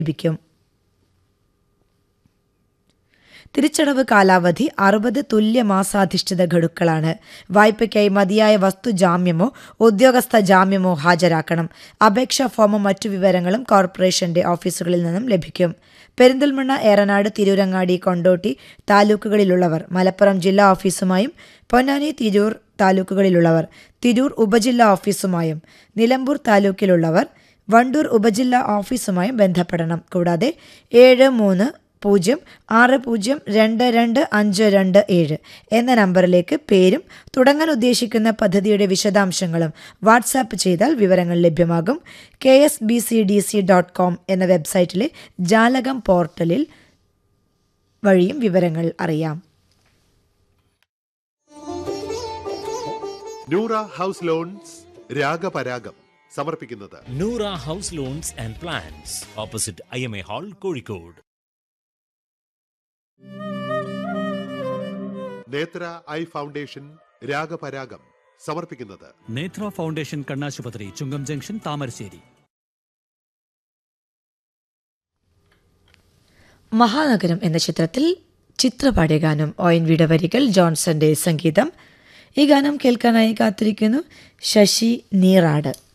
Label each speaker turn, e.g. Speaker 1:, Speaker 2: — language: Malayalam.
Speaker 1: ലഭിക്കും തിരിച്ചടവ് കാലാവധി അറുപത് തുല്യ മാസാധിഷ്ഠിത ഗഡുക്കളാണ് വായ്പയ്ക്കായി മതിയായ വസ്തു ജാമ്യമോ ഉദ്യോഗസ്ഥ ജാമ്യമോ ഹാജരാക്കണം അപേക്ഷാ ഫോമും മറ്റു വിവരങ്ങളും കോർപ്പറേഷന്റെ ഓഫീസുകളിൽ നിന്നും ലഭിക്കും പെരിന്തൽമണ്ണ ഏറനാട് തിരൂരങ്ങാടി കൊണ്ടോട്ടി താലൂക്കുകളിലുള്ളവർ മലപ്പുറം ജില്ലാ ഓഫീസുമായും പൊന്നാനി തിരൂർ താലൂക്കുകളിലുള്ളവർ തിരൂർ ഉപജില്ലാ ഓഫീസുമായും നിലമ്പൂർ താലൂക്കിലുള്ളവർ വണ്ടൂർ ഉപജില്ലാ ഓഫീസുമായും ബന്ധപ്പെടണം കൂടാതെ ഏഴ് മൂന്ന് പൂജ്യം ആറ് പൂജ്യം രണ്ട് രണ്ട് അഞ്ച് രണ്ട് ഏഴ് എന്ന നമ്പറിലേക്ക് പേരും തുടങ്ങാൻ ഉദ്ദേശിക്കുന്ന പദ്ധതിയുടെ വിശദാംശങ്ങളും വാട്സാപ്പ് ചെയ്താൽ വിവരങ്ങൾ ലഭ്യമാകും K S B C D C dot com എന്ന വെബ്സൈറ്റിലെ ജാലകം പോർട്ടലിൽ വഴിയും വിവരങ്ങൾ അറിയാം
Speaker 2: നൂറ ഹൗസ് ലോൺസ് രാഗപരാഗം സമർപ്പിക്കുന്നത്
Speaker 3: Noora house loans and plans opposite I M A hall Kozhikode
Speaker 2: Nethra eye foundation രാഗപരാഗം സമർപ്പിക്കുന്നത്
Speaker 4: നേത്ര ഫൗണ്ടേഷൻ കണ്ണാശുപത്രി ചുങ്കം ജംഗ്ഷൻ താമരശ്ശേരി
Speaker 1: മഹാനഗരം എന്ന ചിത്രത്തിൽ ചിത്രപാടിയ ഗാനം ഒ എൻ വിയുടെ വരികൾ ജോൺസന്റെ സംഗീതം ഈ ഗാനം കേൾക്കാനായി കാത്തിരിക്കുന്നു ശശി നീറാട്